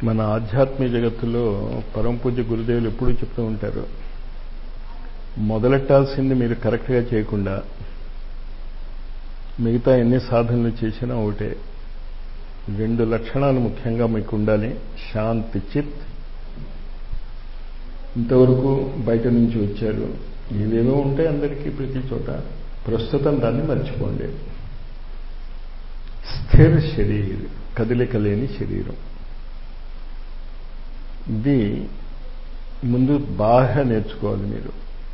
మన ఆధ్యాత్మిక జగత్తులో పరమ పూజ్య గురుదేవులు ఎప్పుడూ చెప్తూ ఉంటారు మొదలెట్టాల్సింది మీరు కరెక్ట్గా చేయకుండా మిగతా ఎన్ని సాధనలు చేసినా ఒకటే రెండు లక్షణాలు ముఖ్యంగా మీకు ఉండాలి శాంతి చిత్ ఇంతవరకు బయట నుంచి వచ్చారు ఇవేవో ఉంటాయి అందరికీ ప్రతి చోట ప్రస్తుతం దాన్ని మర్చిపోండి స్థిర శరీరం కదలిక లేని శరీరం ఇది ముందు బాగా నేర్చుకోవాలి మీరు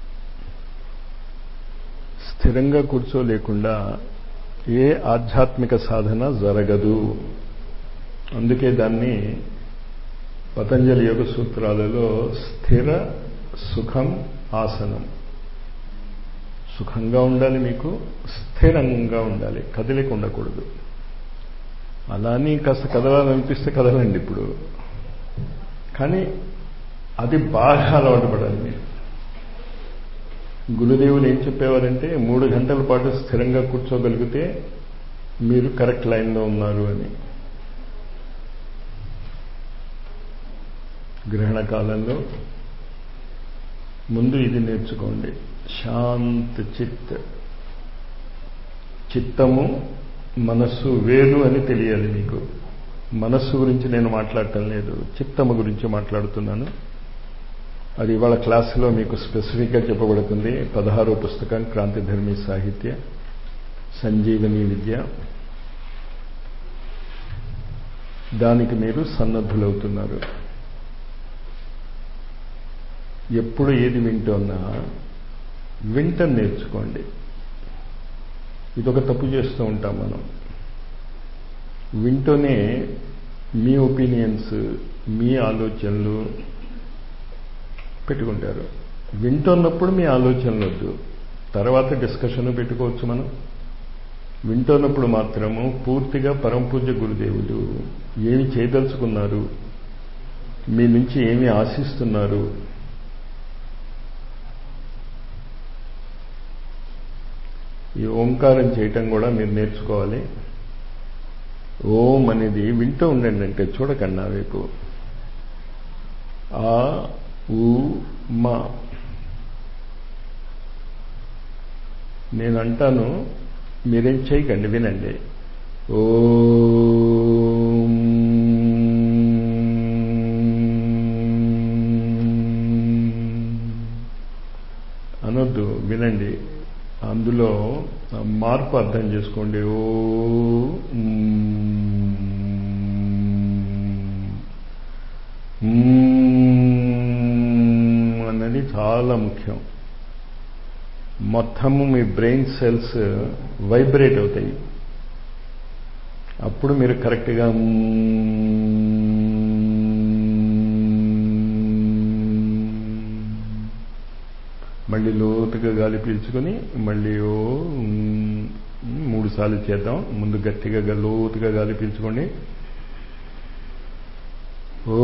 స్థిరంగా కూర్చోలేకుండా ఏ ఆధ్యాత్మిక సాధన జరగదు అందుకే దాన్ని పతంజలి యోగ సూత్రాలలో స్థిర సుఖం ఆసనం సుఖంగా ఉండాలి మీకు స్థిరంగా ఉండాలి కదిలిక ఉండకూడదు అలాని కాస్త కదలాలనిపిస్తే కదలండి ఇప్పుడు కానీ అది బాగా అలవాటు పడాలి మీరు గురుదేవులు ఏం చెప్పేవారంటే మూడు గంటల పాటు స్థిరంగా కూర్చోగలిగితే మీరు కరెక్ట్ లైన్లో ఉన్నారు అని గ్రహణ కాలంలో ముందు ఇది నేర్చుకోండి శాంత చిత్ చిత్తము మనస్సు వేరు అని తెలియాలి మీకు మనస్సు గురించి నేను మాట్లాడటం లేదు చిత్తము గురించి మాట్లాడుతున్నాను అది ఇవాళ క్లాసులో మీకు స్పెసిఫిక్గా చెప్పబడుతుంది పదహారో పుస్తకం క్రాంతిధర్మి సాహిత్య సంజీవని విద్య దానికి మీరు సన్నద్ధులవుతున్నారు ఎప్పుడు ఏది వింటున్నా వింటం నేర్చుకోండి ఇదొక తప్పు చేస్తూ ఉంటాం మనం వింటూనే మీ ఒపీనియన్స్ మీ ఆలోచనలు పెట్టుకుంటారు వింటున్నప్పుడు మీ ఆలోచనలు వద్దు తర్వాత డిస్కషన్ పెట్టుకోవచ్చు మనం వింటున్నప్పుడు మాత్రము పూర్తిగా పరమపూజ్య గురుదేవులు ఏమి చేయదలుచుకున్నారు మీ నుంచి ఏమి ఆశిస్తున్నారు ఈ ఓంకారం చేయటం కూడా మీరు నేర్చుకోవాలి ఓం అనేది వింటూ ఉండండి అంటే చూడకండి నా వైపు ఆ ఊ మా నేను అంటాను మీరేం చేయకండి వినండి ఓ అనొద్దు వినండి అందులో మార్పు అర్థం చేసుకోండి ఓ అన్నది చాలా ముఖ్యం మొత్తము మీ బ్రెయిన్ సెల్స్ వైబ్రేట్ అవుతాయి అప్పుడు మీరు కరెక్ట్గా మళ్ళీ లోతుగా గాలి పీల్చుకొని మళ్ళీ ఓ మూడు సార్లు చేద్దాం ముందు గట్టిగా లోతుగా గాలి పీల్చుకోండి ఓ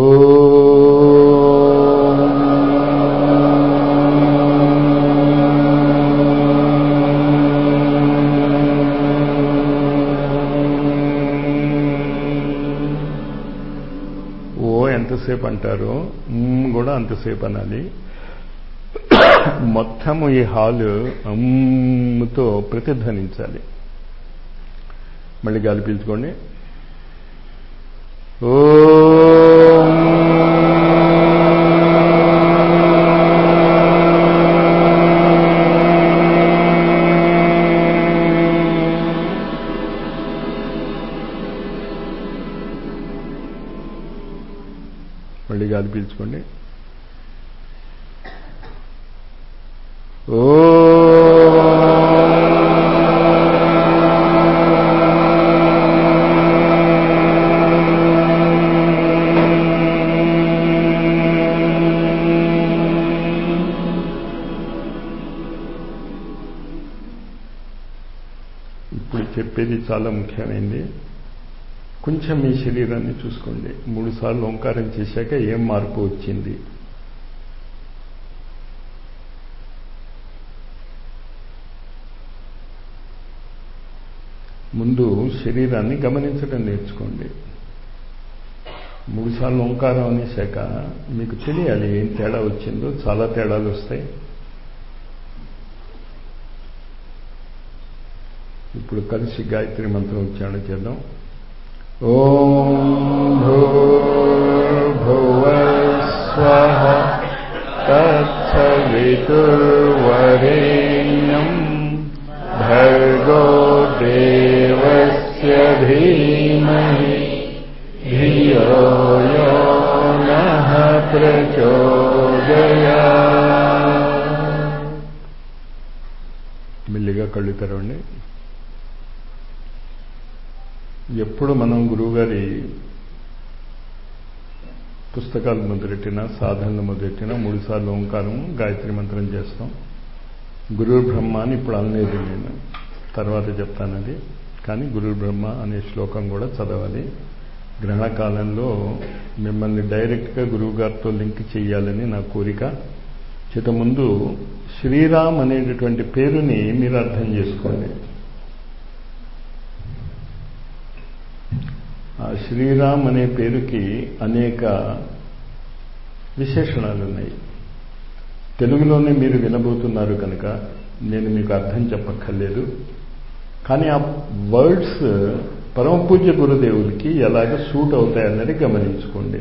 ఓ ఎంతసేపు అంటారో కూడా అంతసేపు అనాలి మొత్తము ఈ హాలు అమ్ముతో ప్రతిధ్వనించాలి మళ్ళీ గాలి పీల్చుకోండి ఓ మళ్ళీ గాలి పీల్చుకోండి ఓ ఇప్పుడు చెప్పేది చాలా ముఖ్యమైనది కొంచెం మీ శరీరాన్ని చూసుకోండి మూడు సార్లు ఓంకారం చేశాక ఏం మార్పు వచ్చింది ముందు శరీరాన్ని గమనించడం నేర్చుకోండి మూడు సార్లు ఓంకారం అనేసాక మీకు తెలియాలి ఏం తేడా వచ్చిందో చాలా తేడాలు వస్తాయి ఇప్పుడు కలిసి గాయత్రి మంత్రం ఉచ్చారణ చేద్దాం ఓం భూర్భువస్వ తత్సవితుర్వరేణ్యం భర్గో దేవస్య ధీమహి ధియో యో నః ప్రచోదయా మెల్లిగా కళ్ళు తెరవండి ఎప్పుడు మనం గురువుగారి పుస్తకాలు మొదలెట్టినా సాధనలు మొదలెట్టినా మూడు సార్లు ఓంకారం గాయత్రి మంత్రం చేస్తాం గురువు బ్రహ్మ అని ఇప్పుడు అనలేదు నేను తర్వాత చెప్తానది కానీ గురువు బ్రహ్మ అనే శ్లోకం కూడా చదవాలి గ్రహణ కాలంలో మిమ్మల్ని డైరెక్ట్గా గురువు గారితో లింక్ చేయాలని నా కోరిక చేత ముందు శ్రీరామ్ అనేటటువంటి పేరుని మీరు అర్థం చేసుకోండి ఆ శ్రీరామ్ అనే పేరుకి అనేక విశేషణాలు ఉన్నాయి తెలుగులోనే మీరు వినబోతున్నారు కనుక నేను మీకు అర్థం చెప్పక్కర్లేదు కానీ ఆ వర్డ్స్ పరమ పూజ్య గురుదేవులకి ఎలాగ సూట్ అవుతాయన్నది గమనించుకోండి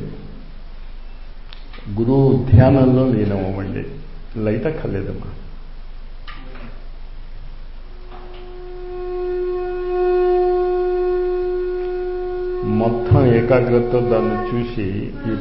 గురువు ధ్యానంలో లీనమవ్వండి లైట్ అక్కర్లేదమ్మా మొత్తం ఏకాగ్రతతో దాన్ని చూసి ఈ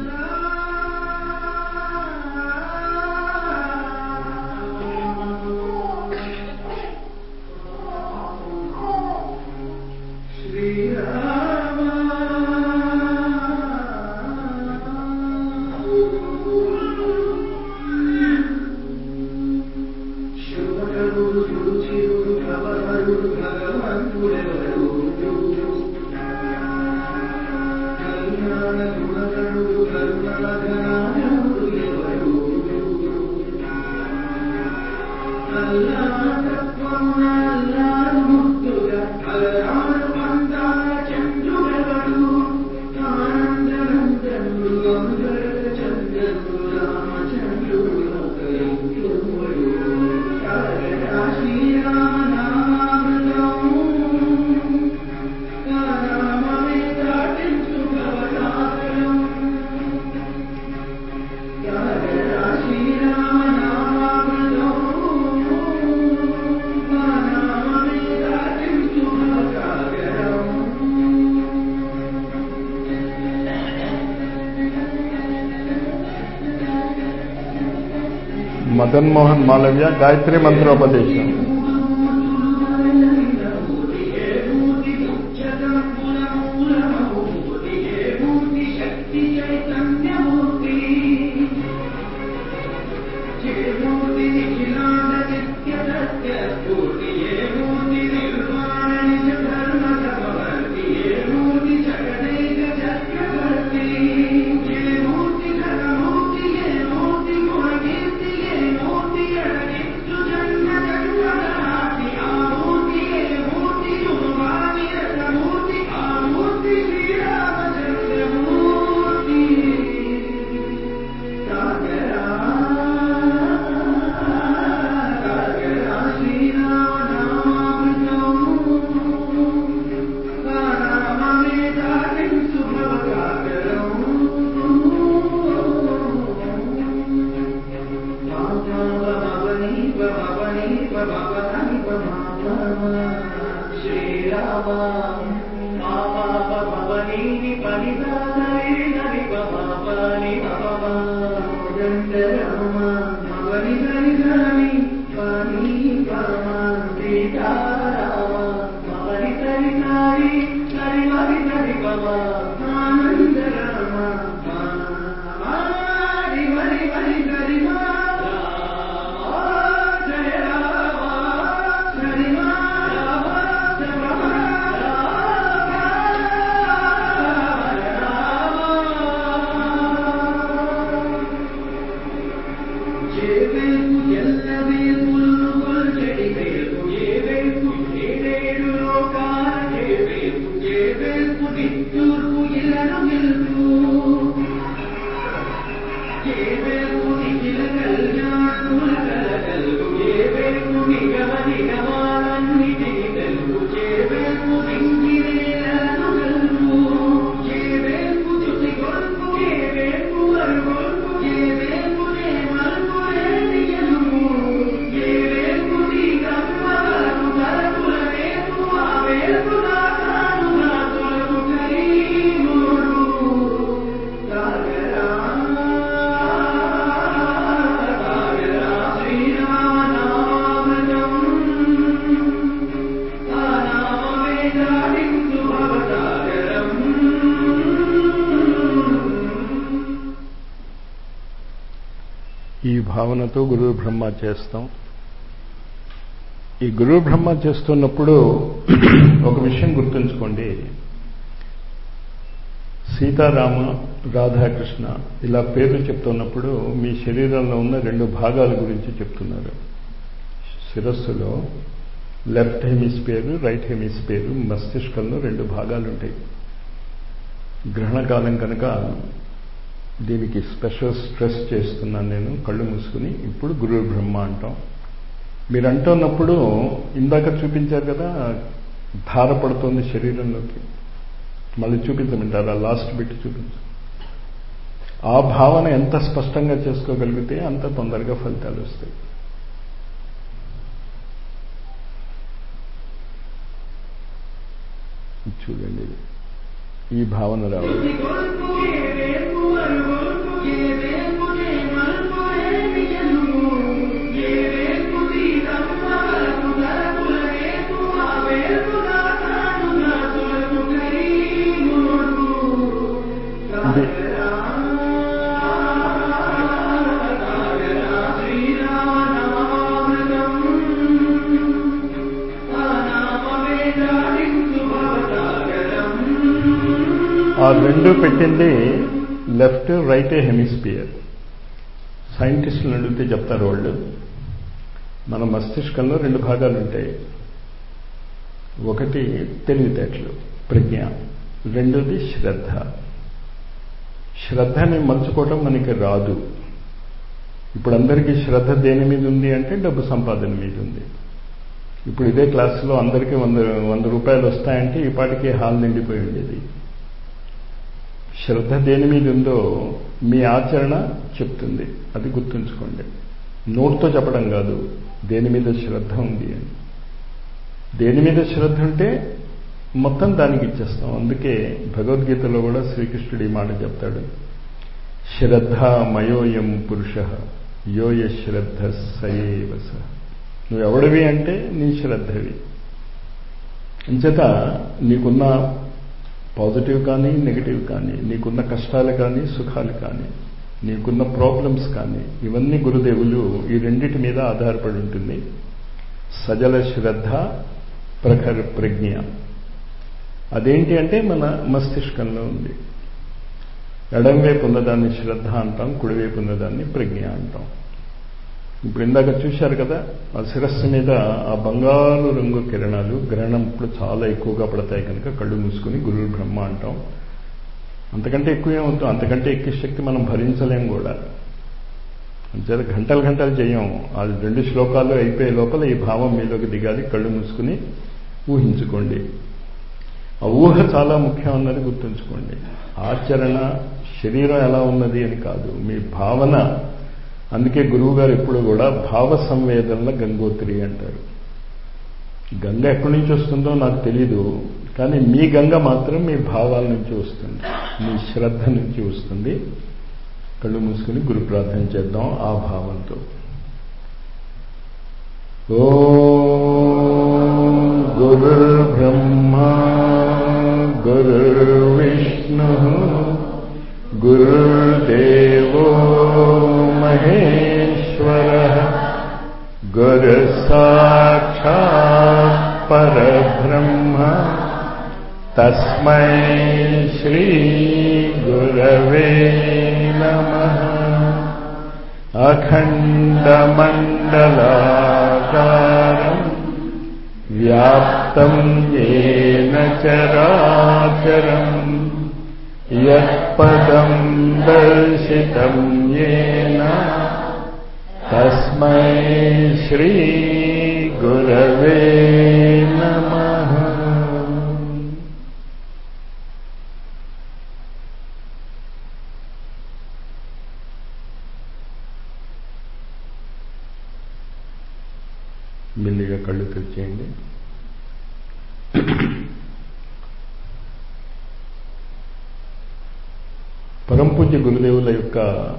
మదన్ మోహన్ మాలవ్య గాయత్రి మంత్రోపదేశం చెడి ఈ భావనతో గురు బ్రహ్మ చేస్తాం ఈ గురు బ్రహ్మ చేస్తున్నప్పుడు ఒక విషయం గుర్తుంచుకోండి సీతారామ రాధాకృష్ణ ఇలా పేర్లు చెప్తున్నప్పుడు మీ శరీరంలో ఉన్న రెండు భాగాల గురించి చెప్తున్నారు శిరస్సులో లెఫ్ట్ హెమిస్పియర్ రైట్ హెమిస్పియర్ మస్తిష్కంలో రెండు భాగాలు ఉంటాయి గ్రహణకాలం కనుక దీనికి స్పెషల్ స్ట్రెస్ చేస్తున్నాను నేను కళ్ళు మూసుకుని ఇప్పుడు గురు బ్రహ్మ అంటాం మీరు అంటున్నప్పుడు ఇందాక చూపించారు కదా ధార పడుతోంది శరీరంలోకి మళ్ళీ చూపించమంటారు ఆ లాస్ట్ బిట్ చూపించు ఆ భావన ఎంత స్పష్టంగా చేసుకోగలిగితే అంత తొందరగా ఫలితాలు వస్తాయి చూడండి ఈ భావన రావాలి ఆ రెండు పెట్టింది లెఫ్ట్ రైట్ హెమిస్పియర్ సైంటిస్టులు అడిగితే చెప్తారు వాళ్ళు మన మస్తిష్కంలో రెండు భాగాలు ఉంటాయి ఒకటి తెలివితేటలు ప్రజ్ఞ రెండోది శ్రద్ధ శ్రద్ధని మలుచుకోవటం మనకి రాదు ఇప్పుడు అందరికీ శ్రద్ధ దేని మీద ఉంది అంటే డబ్బు సంపాదన మీద ఉంది ఇప్పుడు ఇదే క్లాసులో అందరికీ వంద వంద రూపాయలు వస్తాయంటే ఈ పాటికి హాల్ నిండిపోయి ఉండేది శ్రద్ధ దేని మీద ఉందో మీ ఆచరణ చెప్తుంది అది గుర్తుంచుకోండి నోట్తో చెప్పడం కాదు దేని మీద శ్రద్ధ ఉంది అని దేని మీద శ్రద్ధ ఉంటే మొత్తం దానికి ఇచ్చేస్తాం అందుకే భగవద్గీతలో కూడా శ్రీకృష్ణుడు ఈ మాట చెప్తాడు శ్రద్ధ మయోయం పురుష యోయ శ్రద్ధ సయేవస నువ్వు ఎవడివి అంటే నీ శ్రద్ధవి అంచేత నీకున్న పాజిటివ్ కానీ నెగిటివ్ కానీ నీకున్న కష్టాలు కానీ సుఖాలు కానీ నీకున్న ప్రాబ్లమ్స్ కానీ ఇవన్నీ గురుదేవులు ఈ రెండిటి మీద ఆధారపడి ఉంటుంది సజల శ్రద్ధ ప్రఖర్ ప్రజ్ఞ అదేంటి అంటే మన మస్తిష్కంలో ఉంది ఎడంవైపు ఉన్నదాన్ని శ్రద్ధ అంటాం కుడివైపు ఉన్నదాన్ని ప్రజ్ఞ అంటాం ఇప్పుడు ఇందాక చూశారు కదా ఆ శిరస్సు మీద ఆ బంగారు రంగు కిరణాలు గ్రహణం ఇప్పుడు చాలా ఎక్కువగా పడతాయి కనుక కళ్ళు మూసుకుని గురువు బ్రహ్మ అంటాం అంతకంటే ఎక్కువ ఏమవుతాం అంతకంటే ఎక్కువ శక్తి మనం భరించలేం కూడా అంచేత గంటలు గంటలు చేయం ఆ రెండు శ్లోకాలు అయిపోయే లోపల ఈ భావం మీలోకి దిగాలి కళ్ళు మూసుకుని ఊహించుకోండి ఆ ఊహ చాలా ముఖ్యం అన్నది గుర్తుంచుకోండి ఆచరణ శరీరం ఎలా ఉన్నది అని కాదు మీ భావన అందుకే గురువు గారు ఎప్పుడు కూడా భావ సంవేదనల గంగోత్రి అంటారు గంగ ఎక్కడి నుంచి వస్తుందో నాకు తెలీదు కానీ మీ గంగ మాత్రం మీ భావాల నుంచి వస్తుంది మీ శ్రద్ధ నుంచి వస్తుంది కళ్ళు మూసుకుని గురు ప్రార్థన చేద్దాం ఆ భావంతో ఓ గురుర్బ్రహ్మ గురుర్విష్ణు గురుర్దేవో మహేశ్వర గురు సాక్షాత్ పరబ్రహ్మ తస్మై శ్రీ గురవే నమ అఖండమండలాకారం వ్యాప్తం ఏన చరాచరం యత్పదం దర్శితం ఏన తస్మై శ్రీ గురవే నమః మెల్లిగా కళ్ళు తెరిచేయండి పరంపూజ్య గురుదేవుల యొక్క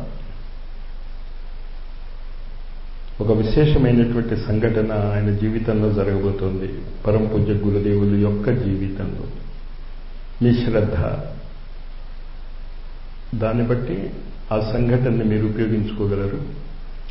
ఒక విశేషమైనటువంటి సంఘటన ఆయన జీవితంలో జరగబోతోంది పరంపూజ్య గురుదేవుల యొక్క జీవితంలో మీ శ్రద్ధ దాన్ని బట్టి ఆ సంఘటనని మీరు ఉపయోగించుకోగలరు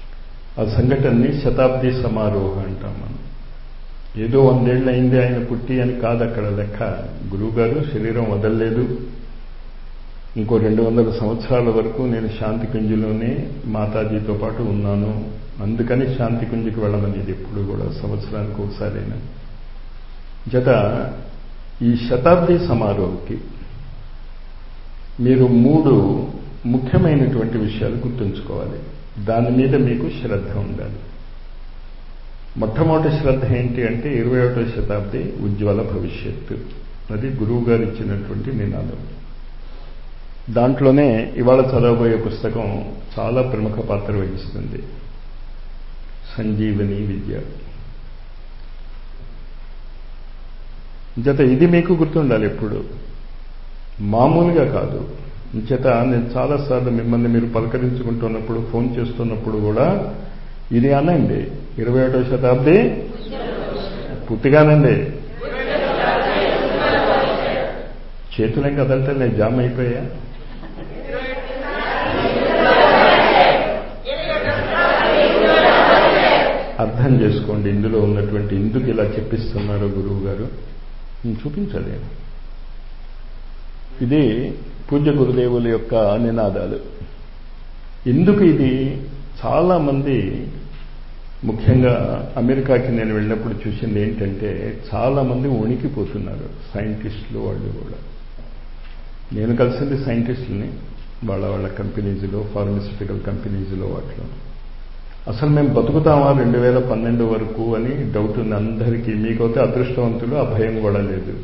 ఆ సంఘటనని శతాబ్ది సమారోహ అంటాం మనం ఏదో వందేళ్ళు అయింది ఆయన పుట్టి అని కాదు అక్కడ లెక్క గురువుగారు శరీరం వదలలేదు ఇంకో రెండు వందల సంవత్సరాల వరకు నేను శాంతి కుంజులోనే మాతాజీతో పాటు ఉన్నాను అందుకని శాంతి కుంజుకి వెళ్ళమనేది ఎప్పుడు కూడా సంవత్సరానికి ఒకసారైనా జత ఈ శతాబ్ది సమారోహకి మీరు మూడు ముఖ్యమైనటువంటి విషయాలు గుర్తుంచుకోవాలి దాని మీద మీకు శ్రద్ధ ఉండాలి మొట్టమొదటి శ్రద్ధ ఏంటి అంటే ఇరవై ఒకటో శతాబ్ది ఉజ్వల భవిష్యత్తు అది గురువు గారు ఇచ్చినటువంటి నినాదం దాంట్లోనే ఇవాళ చదవబోయే పుస్తకం చాలా ప్రముఖ పాత్ర వహిస్తుంది సంజీవని విద్య జత ఇది మీకు గుర్తుండాలి ఎప్పుడు మామూలుగా కాదు చేత నేను చాలాసార్లు మిమ్మల్ని మీరు పలకరించుకుంటున్నప్పుడు ఫోన్ చేస్తున్నప్పుడు కూడా ఇది అనండి ఇరవై ఒకటో శతాబ్ది పూర్తిగానండి చేతులేం కదలటే నేను జామ్ అయిపోయా అర్థం చేసుకోండి ఇందులో ఉన్నటువంటి ఎందుకు ఇలా చెప్పిస్తున్నారో గురువు గారు చూపించాలి ఇది పూజ్య గురుదేవుల యొక్క నినాదాలు ఎందుకు ఇది చాలా మంది ముఖ్యంగా అమెరికాకి నేను వెళ్ళినప్పుడు చూసింది ఏంటంటే చాలా మంది వణికిపోతున్నారు సైంటిస్టులు వాళ్ళు కూడా నేను కలిసింది సైంటిస్టులని వాళ్ళ వాళ్ళ కంపెనీస్లో ఫార్మస్యూటికల్ కంపెనీస్లో వాటిలో అసలు మేము బతుకుతామా రెండు వేల పన్నెండు వరకు అని డౌట్ ఉంది అందరికీ మీకైతే అదృష్టవంతులు ఆ భయం కూడా లేదు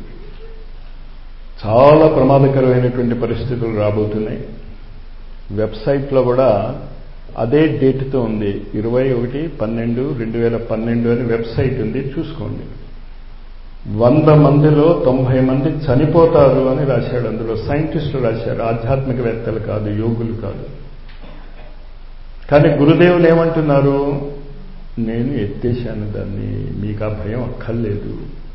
చాలా ప్రమాదకరమైనటువంటి పరిస్థితులు రాబోతున్నాయి వెబ్సైట్లో కూడా అదే డేట్తో ఉంది ఇరవై ఒకటి పన్నెండు రెండు వేల పన్నెండు అని వెబ్సైట్ ఉంది చూసుకోండి వంద మందిలో తొంభై మంది చనిపోతారు అని రాశాడు అందులో సైంటిస్టులు రాశారు ఆధ్యాత్మికవేత్తలు కాదు యోగులు కాదు కానీ గురుదేవులు ఏమంటున్నారు నేను ఎత్తేసాను దాన్ని మీకు ఆ భయం అక్కర్లేదు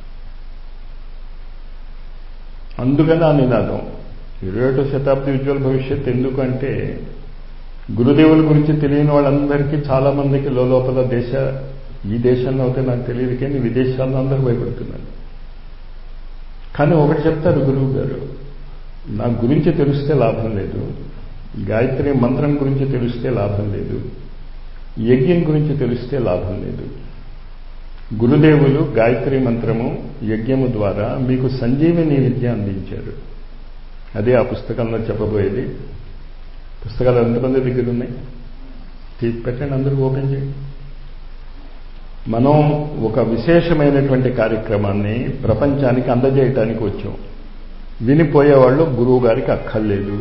అందుకని ఆ నినాదం ఇరవై ఒకటో శతాబ్ది ఉజ్వల భవిష్యత్ ఎందుకంటే గురుదేవుల గురించి తెలియని వాళ్ళందరికీ చాలా మందికి లోపల దేశ ఈ దేశంలో అయితే నాకు తెలియదు కానీ విదేశాల్లో అందరూ భయపడుతున్నారు కానీ ఒకటి చెప్తారు గురువు గారు నా గురించి తెలిస్తే లాభం లేదు గాయత్రి మంత్రం గురించి తెలిస్తే లాభం లేదు యజ్ఞం గురించి తెలిస్తే లాభం లేదు గురుదేవులు గాయత్రి మంత్రము యజ్ఞము ద్వారా మీకు సంజీవిని విద్య అందించారు అదే ఆ పుస్తకంలో చెప్పబోయేది పుస్తకాలు ఎంతమంది దగ్గర ఉన్నాయి తీసి పెట్టండి అందరూ ఓపెన్ చేయండి మనం ఒక విశేషమైనటువంటి కార్యక్రమాన్ని ప్రపంచానికి అందజేయటానికి వచ్చాం వినిపోయేవాళ్ళు గురువు గారికి అక్కర్లేదు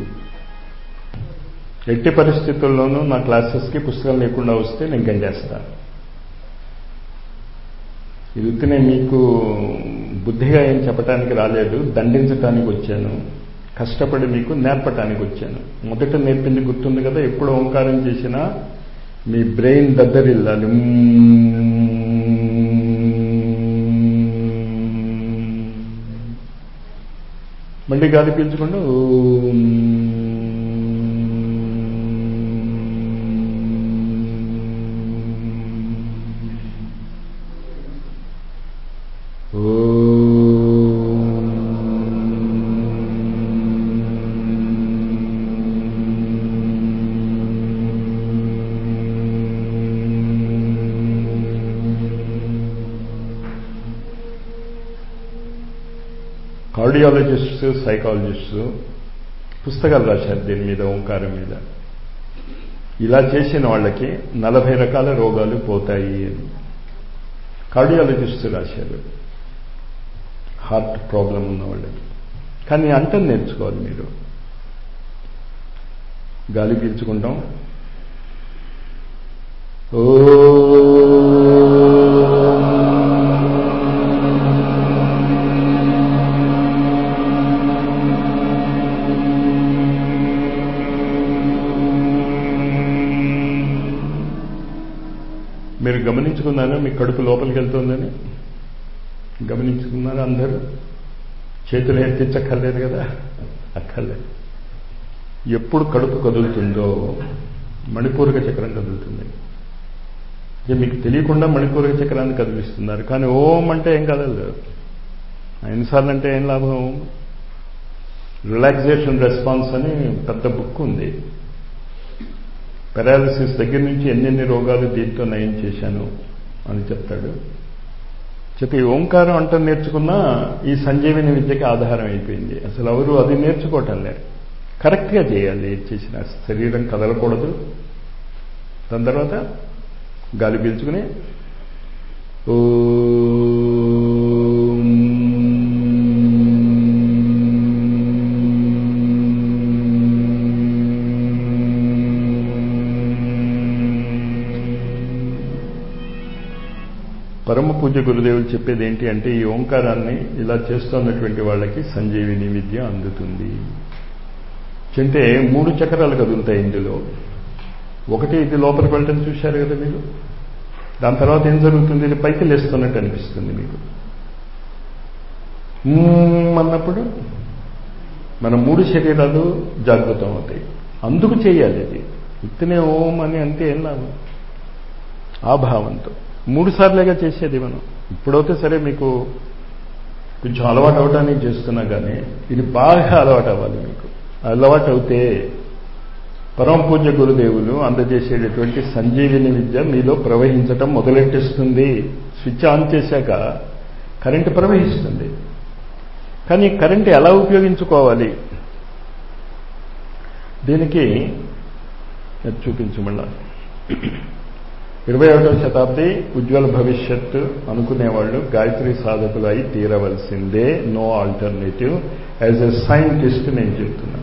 ఎట్టి పరిస్థితుల్లోనూ నా క్లాసెస్కి పుస్తకం లేకుండా వస్తే నేను గంజేస్తాను ఇది ఉత్తినే మీకు బుద్ధిగా ఏం చెప్పడానికి రాలేదు దండించటానికి వచ్చాను కష్టపడి మీకు నేర్పటానికి వచ్చాను మొదట నేర్పింది గుర్తుంది కదా ఎప్పుడు ఓంకారం చేసినా మీ బ్రెయిన్ దద్దరిల్లాలి మళ్ళీ గాలి పీల్చుకుంటూ కార్డియాలజిస్ట్స్ సైకాలజిస్ట్స్ పుస్తకాలు రాశారు దీని మీద ఓంకారం మీద ఇలా చేసిన వాళ్ళకి నలభై రకాల రోగాలు పోతాయి అని కార్డియాలజిస్ట్ రాశారు హార్ట్ ప్రాబ్లం ఉన్న వాళ్ళకి కానీ అంతం నేర్చుకోవాలి మీరు గాలి పీల్చుకుంటాం ఓ మీరు గమనించుకున్నారా మీ కడుపు లోపలికి వెళ్తుందని గమనించుకున్నారా అందరూ చేతులు ఎత్తించక్కర్లేదు కదా అక్కర్లేదు ఎప్పుడు కడుపు కదులుతుందో మణిపూరక చక్రం కదులుతుంది ఇక మీకు తెలియకుండా మణిపూరక చక్రాన్ని కదిలిస్తున్నారు కానీ ఓం అంటే ఏం కదలదు ఎన్నిసార్లు అంటే ఏం లాభం రిలాక్సేషన్ రెస్పాన్స్ అని పెద్ద బుక్ ఉంది పెరాలిసిస్ దగ్గర నుంచి ఎన్నెన్ని రోగాలు దీంతో నయం చేశాను అని చెప్తాడు చెప్పి ఓంకారం అంట నేర్చుకున్నా ఈ సంజీవిని విద్యకి ఆధారం అయిపోయింది అసలు ఎవరు అది నేర్చుకోవటం లేదు కరెక్ట్గా చేయాలి ఏది చేసిన శరీరం కదలకూడదు దాని తర్వాత గాలి పీల్చుకుని పరమ పూజ గురుదేవులు చెప్పేది ఏంటి అంటే ఈ ఓంకారాన్ని ఇలా చేస్తున్నటువంటి వాళ్ళకి సంజీవిని విద్య అందుతుంది అంటే మూడు చక్రాలు కదులుతాయి ఇందులో ఒకటి ఇది లోపలికి వెళ్ళటం చూశారు కదా మీరు దాని తర్వాత ఏం జరుగుతుంది ఇది పైకి లేస్తున్నట్టు అనిపిస్తుంది మీకు అన్నప్పుడు మన మూడు శరీరాలు జాగృతం అవుతాయి అందుకు చేయాలి ఇది ఉత్తినే ఓం అని అంటే ఏం లాభం ఆ భావంతో మూడు సార్లుగా చేసేది మనం ఇప్పుడైతే సరే మీకు కొంచెం అలవాటు అవడానికి చేస్తున్నా కానీ ఇది బాగా అలవాటు అవ్వాలి మీకు అలవాటు అవుతే పరమ పూజ్య గురుదేవులు అందజేసేటటువంటి సంజీవిని విద్య మీలో ప్రవహించటం మొదలెట్టిస్తుంది స్విచ్ ఆన్ చేశాక కరెంటు ప్రవహిస్తుంది కానీ కరెంటు ఎలా ఉపయోగించుకోవాలి దీనికి చూపించమల్లా ఇరవై ఒకటవ శతాబ్ది ఉజ్వల భవిష్యత్తు అనుకునేవాళ్ళు గాయత్రి సాధకులు అయి తీరవలసిందే no alternative as a scientist నేను చెప్తున్నాను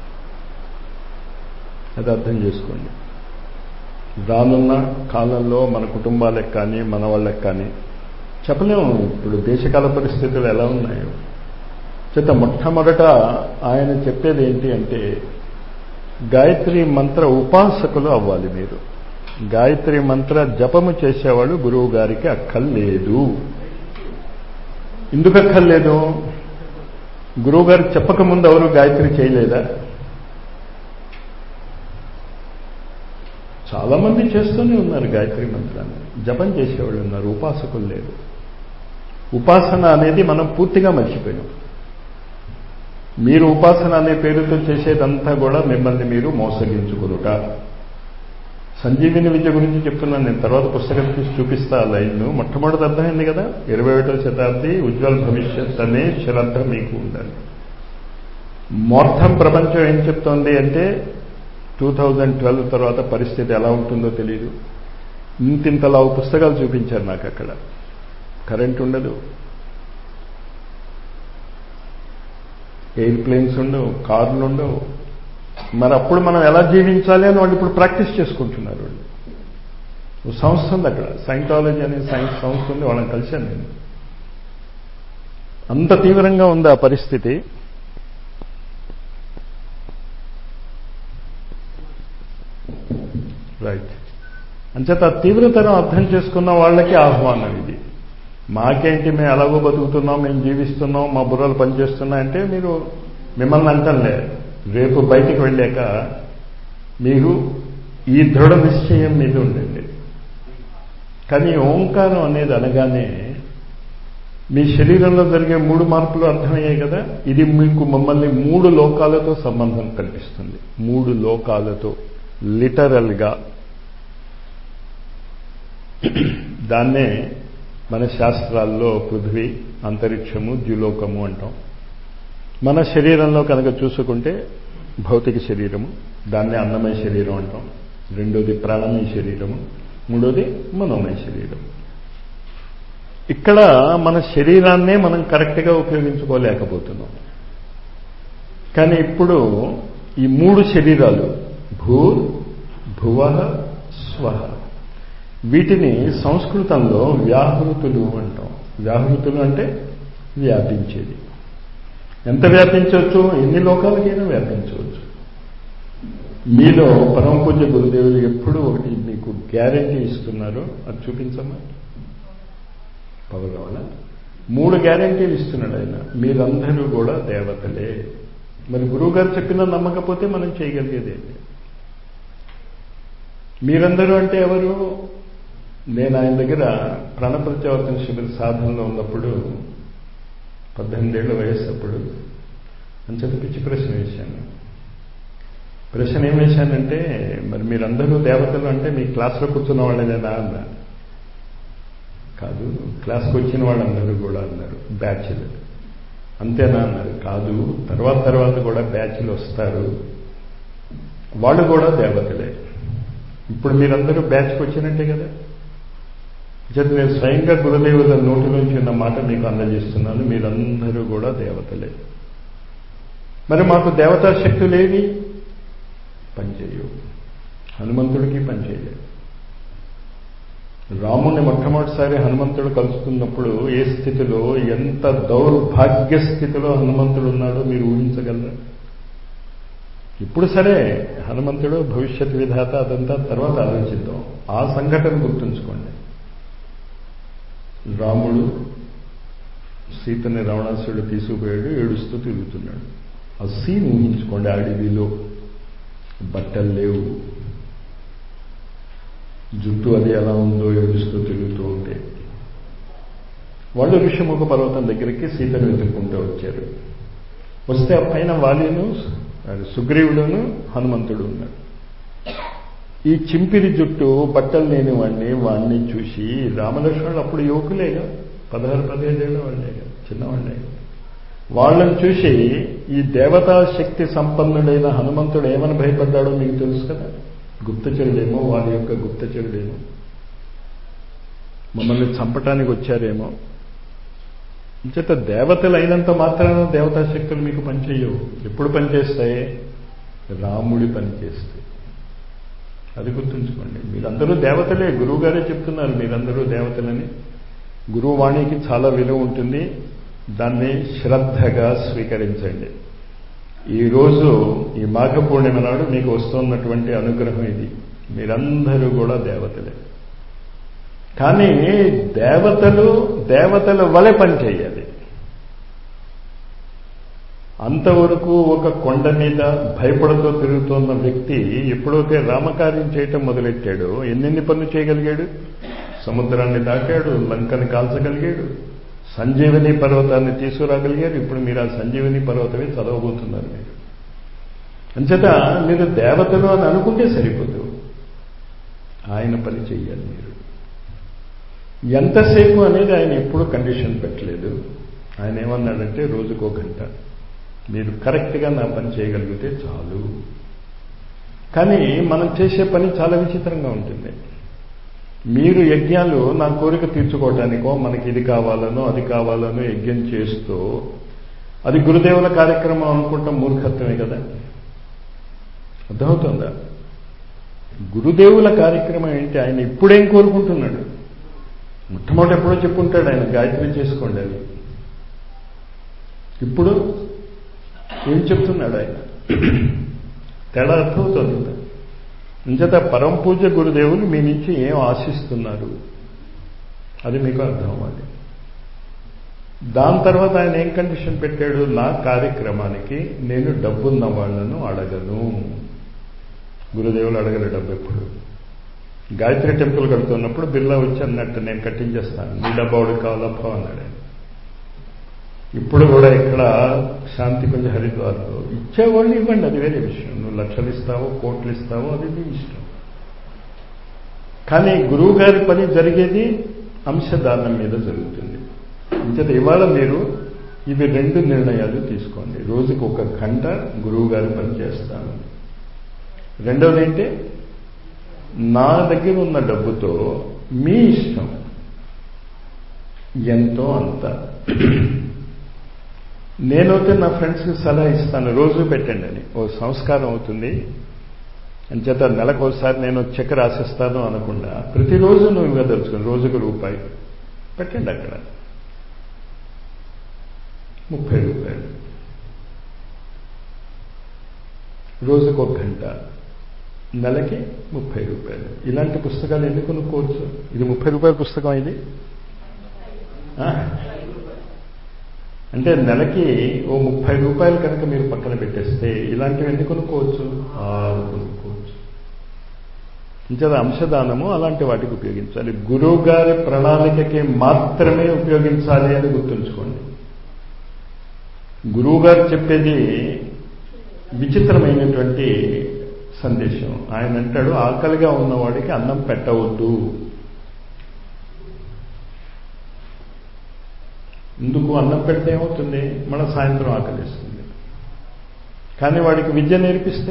అది అర్థం చేసుకోండి రానున్న కాలంలో మన కుటుంబాలకు కానీ మన వాళ్ళకి కానీ చెప్పలేము ఇప్పుడు దేశకాల పరిస్థితులు ఎలా ఉన్నాయో చేత మొట్టమొదట ఆయన చెప్పేది ఏంటి అంటే గాయత్రి మంత్ర ఉపాసకులు అవ్వాలి మీరు గాయత్రి మంత్ర జపము చేసేవాడు గురువు గారికి అక్కర్లేదు ఎందుకు అక్కర్లేదు గురువు గారికి చెప్పకముందు ఎవరు గాయత్రి చేయలేదా చాలా మంది చేస్తూనే ఉన్నారు గాయత్రి మంత్రాన్ని జపం చేసేవాళ్ళు ఉన్నారు ఉపాసకులు లేదు ఉపాసన అనేది మనం పూర్తిగా మర్చిపోయాం మీరు ఉపాసన అనే పేరుతో చేసేదంతా కూడా మిమ్మల్ని మీరు మోసగించుకునుట సంజీవిని విద్య గురించి చెప్తున్నాను నేను తర్వాత పుస్తకం తీసి చూపిస్తా ఆ లైన్ను మొట్టమొదటి అర్థమైంది కదా ఇరవై ఒకటో శతాబ్ది ఉజ్వల భవిష్యత్ అనే శ్రద్ధ మీకు ఉండాలి మొత్తం ప్రపంచం ఏం చెప్తోంది అంటే టూ థౌజండ్ ట్వెల్వ్ తర్వాత పరిస్థితి ఎలా ఉంటుందో తెలియదు ఇంతింతలా పుస్తకాలు చూపించారు నాకు అక్కడ కరెంట్ ఉండదు ఎయిర్ప్లేన్స్ ఉండవు కార్లు ఉండవు మరి అప్పుడు మనం ఎలా జీవించాలి అని వాళ్ళు ఇప్పుడు ప్రాక్టీస్ చేసుకుంటున్నారు వాళ్ళు ఓ సంస్థ ఉంది అక్కడ సైంటాలజీ అనే సైన్స్ సంస్థ ఉంది వాళ్ళని కలిశాను నేను అంత తీవ్రంగా ఉంది ఆ పరిస్థితి రైట్ అంచేత తీవ్రతరం అర్థం చేసుకున్న వాళ్ళకి ఆహ్వానం ఇది మాకేంటి మేము ఎలాగో బతుకుతున్నాం మేము జీవిస్తున్నాం మా బుర్రలు పనిచేస్తున్నాయంటే మీరు మిమ్మల్ని అంటలే రేపు బయటికి వెళ్ళాక మీరు ఈ దృఢ నిశ్చయం మీద ఉండండి కానీ ఓంకారం అనేది అనగానే మీ శరీరంలో జరిగే మూడు మార్పులు అర్థమయ్యాయి కదా ఇది మీకు మమ్మల్ని మూడు లోకాలతో సంబంధం కల్పిస్తుంది మూడు లోకాలతో లిటరల్గా దాన్నే మన శాస్త్రాల్లో పృథ్వీ అంతరిక్షము ద్యులోకము అంటాం మన శరీరంలో కనుక చూసుకుంటే భౌతిక శరీరము దాన్నే అన్నమయ శరీరం అంటాం రెండోది ప్రాణమయ శరీరము మూడోది మనోమయ శరీరం ఇక్కడ మన శరీరాన్నే మనం కరెక్ట్గా ఉపయోగించుకోలేకపోతున్నాం కానీ ఇప్పుడు ఈ మూడు శరీరాలు భూర్ భువ స్వహ వీటిని సంస్కృతంలో వ్యాహృతులు అంటాం వ్యాహృతులు అంటే వ్యాపించేది ఎంత వ్యాపించవచ్చు ఎన్ని లోకాలకైనా వ్యాపించవచ్చు మీలో పరమ పూజ్య గురుదేవులు ఎప్పుడు ఒకటి మీకు గ్యారంటీ ఇస్తున్నారు అది చూపించమ్మా పవర్ కావాలా మూడు గ్యారంటీలు ఇస్తున్నాడు ఆయన మీరందరూ కూడా దేవతలే మరి గురువుగారు చెప్పినా నమ్మకపోతే మనం చేయగలిగేది ఏంటి మీరందరూ అంటే ఎవరు నేను ఆయన దగ్గర ప్రాణప్రత్యావర్తన శిబిర సాధనలో ఉన్నప్పుడు పద్దెనిమిదేళ్ల వయస్సు అప్పుడు అంచేత పిచ్చి ప్రశ్న వేశాను ప్రశ్న ఏం వేశానంటే మరి మీరందరూ దేవతలు అంటే మీ క్లాస్లో కూర్చున్న వాళ్ళేనా అన్నా కాదు క్లాస్కి వచ్చిన వాళ్ళందరూ కూడా అన్నారు బ్యాచ్లు అంతేనా అన్నారు కాదు తర్వాత తర్వాత కూడా బ్యాచ్లు వస్తారు వాళ్ళు కూడా దేవతలే ఇప్పుడు మీరందరూ బ్యాచ్కి వచ్చినట్టే కదా జత నేను స్వయంగా గురుదేవుల నోటిలోంచి ఉన్న మాట మీకు అందజేస్తున్నాను మీరందరూ కూడా దేవతలే మరి మాకు దేవతా శక్తులేవి పనిచేయవు హనుమంతుడికి పనిచేయలేదు రాముని మొట్టమొదటిసారి హనుమంతుడు కలుసుకున్నప్పుడు ఏ స్థితిలో ఎంత దౌర్భాగ్య స్థితిలో హనుమంతుడు ఉన్నాడో మీరు ఊహించగలరా ఇప్పుడు సరే హనుమంతుడు భవిష్యత్ విధాత అదంతా తర్వాత ఆలోచిద్దాం ఆ సంఘటన గుర్తుంచుకోండి రాముడు సీతని రావణాసుడు తీసుకుపోయాడు ఏడుస్తూ తిరుగుతున్నాడు ఆ సీన్ ఊహించుకోండి అడవిలో బట్టలు లేవు జుట్టు అది ఎలా ఉందో ఏడుస్తూ తిరుగుతూ ఉంటే వాళ్ళు ఋషిముఖ పర్వతం దగ్గరికి సీతను వెతుక్కుంటూ వచ్చారు వస్తే ఆ పైన వాలిను సుగ్రీవుడును హనుమంతుడు ఉన్నారు ఈ చింపిరి జుట్టు బట్టలు లేని వాడిని వాడిని చూసి రామలక్ష్మణుడు అప్పుడు యువకులేగా పదహారు పదిహేడేళ్ళ వాళ్ళేగా చిన్నవాళ్ళేగా వాళ్ళని చూసి ఈ దేవతా శక్తి సంపన్నుడైన హనుమంతుడు ఏమని భయపడ్డాడో మీకు తెలుసు కదా గుప్తచరుడేమో వారి యొక్క గుప్తచరుడేమో మమ్మల్ని చంపటానికి వచ్చారేమో చేత దేవతలు అయినంత మాత్రాన దేవతా శక్తులు మీకు పనిచేయవు ఎప్పుడు పనిచేస్తాయి రాముడి పనిచేస్తాయి అది గుర్తుంచుకోండి మీరందరూ దేవతలే గురువు గారే చెప్తున్నారు మీరందరూ దేవతలని గురువాణికి చాలా విలువ ఉంటుంది దాన్ని శ్రద్ధగా స్వీకరించండి ఈరోజు ఈ మాఘ పూర్ణిమ నాడు మీకు వస్తున్నటువంటి అనుగ్రహం ఇది మీరందరూ కూడా దేవతలే కానీ దేవతలు దేవతల వలె పనిచేయాలి అంతవరకు ఒక కొండ మీద భయపడుతూ తిరుగుతున్న వ్యక్తి ఎప్పుడైతే రామకార్యం చేయటం మొదలెట్టాడో ఎన్నెన్ని పనులు చేయగలిగాడు సముద్రాన్ని దాటాడు లంకని కాల్చగలిగాడు సంజీవని పర్వతాన్ని తీసుకురాగలిగారు ఇప్పుడు మీరు ఆ సంజీవని పర్వతమే చదవబోతున్నారు మీరు అంచేత మీరు దేవతలు అని అనుకుంటే సరిపోదు ఆయన పని చెయ్యాలి మీరు ఎంతసేపు అనేది ఆయన ఎప్పుడూ కండిషన్ పెట్టలేదు ఆయన ఏమన్నాడంటే రోజుకో గంట మీరు కరెక్ట్గా నా పని చేయగలిగితే చాలు కానీ మనం చేసే పని చాలా విచిత్రంగా ఉంటుంది మీరు యజ్ఞాలు నా కోరిక తీర్చుకోవటానికో మనకి ఇది కావాలనో అది కావాలనో యజ్ఞం చేస్తూ అది గురుదేవుల కార్యక్రమం అనుకుంటాం మూర్ఖత్వమే కదా అర్థమవుతుందా గురుదేవుల కార్యక్రమం ఏంటి ఆయన ఇప్పుడేం కోరుకుంటున్నాడు మొట్టమొదటి ఎప్పుడో చెప్పుంటాడు ఆయన గాయత్రి చేసుకోండి అని ఇప్పుడు ఏం చెప్తున్నాడు ఆయన తేడా అర్థమవుతుంది ఇంచేత పరమ పూజ గురుదేవులు మీ నుంచి ఏం ఆశిస్తున్నారు అది మీకు అర్థం అవ్వాలి దాని తర్వాత ఆయన ఏం కండిషన్ పెట్టాడు నా కార్యక్రమానికి నేను డబ్బున్న వాళ్లను అడగను గురుదేవులు అడగరు డబ్బు ఎప్పుడు గాయత్రి టెంపుల్ కడుతున్నప్పుడు బిర్లా వచ్చి అన్నట్టు నేను కట్టించేస్తాను నీ డబ్బు ఆవిడకి కావాలప్ప అన్నాడు ఆయన ఇప్పుడు కూడా ఇక్కడ శాంతి కొంచెం హరిద్వార్లో ఇచ్చేవాళ్ళు ఇవ్వండి అది వేరే విషయం నువ్వు లక్షలు ఇస్తావో కోట్లు ఇస్తావో అది నీ ఇష్టం కానీ గురువు గారి పని జరిగేది అంశదానం మీద జరుగుతుంది ఇంచేత ఇవాళ మీరు ఇవి రెండు నిర్ణయాలు తీసుకోండి రోజుకు ఒక గంట గురువు గారి పని చేస్తాను రెండవది ఏంటి నా దగ్గర ఉన్న డబ్బుతో మీ ఇష్టం ఎంతో అంత నేనైతే నా ఫ్రెండ్స్కి సలహా ఇస్తాను రోజు పెట్టండి అని ఓ సంస్కారం అవుతుంది అంచేత నెలకు ఒకసారి నేను చెక్ రాసిస్తాను అనకుండా ప్రతిరోజు నువ్వు ఇవ్వదలుచుకుని రోజుకు రూపాయి పెట్టండి అక్కడ ముప్పై రూపాయలు రోజుకు ఒక గంట నెలకి ముప్పై రూపాయలు ఇలాంటి పుస్తకాలు ఎన్ని కొనుక్కోవచ్చు ఇది ముప్పై రూపాయల పుస్తకం ఇది అంటే నెలకి ఓ ముప్పై రూపాయలు కనుక మీరు పక్కన పెట్టేస్తే ఇలాంటివి ఎన్ని కొనుక్కోవచ్చు ఆరు కొనుక్కోవచ్చు ఇంచేత అంశదానము అలాంటి వాటికి ఉపయోగించాలి గురువు గారి ప్రణాళికకి మాత్రమే ఉపయోగించాలి అని గుర్తుంచుకోండి గురువు గారు చెప్పేది విచిత్రమైనటువంటి సందేశం ఆయన అంటాడు ఆకలిగా ఉన్నవాడికి అన్నం పెట్టవద్దు ఎందుకు అన్నం పెడితే ఏమవుతుంది మన సాయంత్రం ఆకలిస్తుంది కానీ వాడికి విద్య నేర్పిస్తే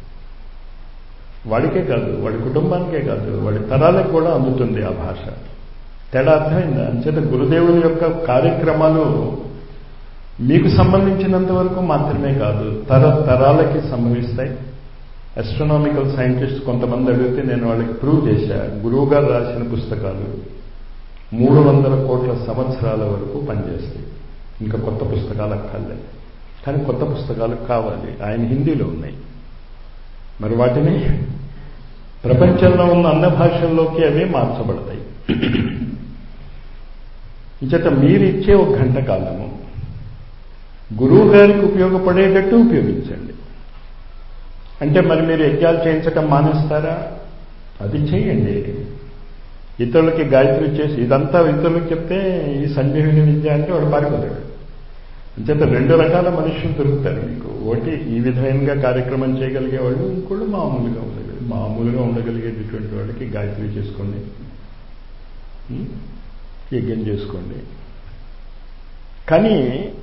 వాడికే కాదు వాడి కుటుంబానికే కాదు వాడి తరాలకు కూడా అందుతుంది ఆ భాష తేడా అర్థమైందా అంచేత గురుదేవుల యొక్క కార్యక్రమాలు మీకు సంబంధించినంత వరకు మాత్రమే కాదు తర తరాలకి సంభవిస్తాయి అస్ట్రానామికల్ సైంటిస్ట్ కొంతమంది అడిగితే నేను వాళ్ళకి ప్రూవ్ చేశా గురువు గారు రాసిన పుస్తకాలు మూడు వందల కోట్ల సంవత్సరాల వరకు పనిచేస్తాయి ఇంకా కొత్త పుస్తకాలు అక్కర్లే కానీ కొత్త పుస్తకాలు కావాలి ఆయన హిందీలో ఉన్నాయి మరి వాటిని ప్రపంచంలో ఉన్న అన్న భాషల్లోకి అవి మార్చబడతాయి ఇంచట మీరు ఇచ్చే ఒక గంట కాలము గురువు గారికి ఉపయోగపడేటట్టు ఉపయోగించండి అంటే మరి మీరు యజ్ఞాలు చేయించటం మానేస్తారా అది చేయండి ఇతరులకి గాయత్రి చేసి ఇదంతా ఇతరులకు చెప్తే ఈ సంజీవిని విద్య అంటే వాడు పారిపోతాడు అంచేత రెండు రకాల మనుషులు దొరుకుతారు మీకు ఒకటి ఈ విధంగా కార్యక్రమం చేయగలిగే వాళ్ళు ఇంకోళ్ళు మామూలుగా ఉండగలిగే మామూలుగా ఉండగలిగేటటువంటి వాళ్ళకి గాయత్రి చేసుకోండి యజ్ఞం చేసుకోండి కానీ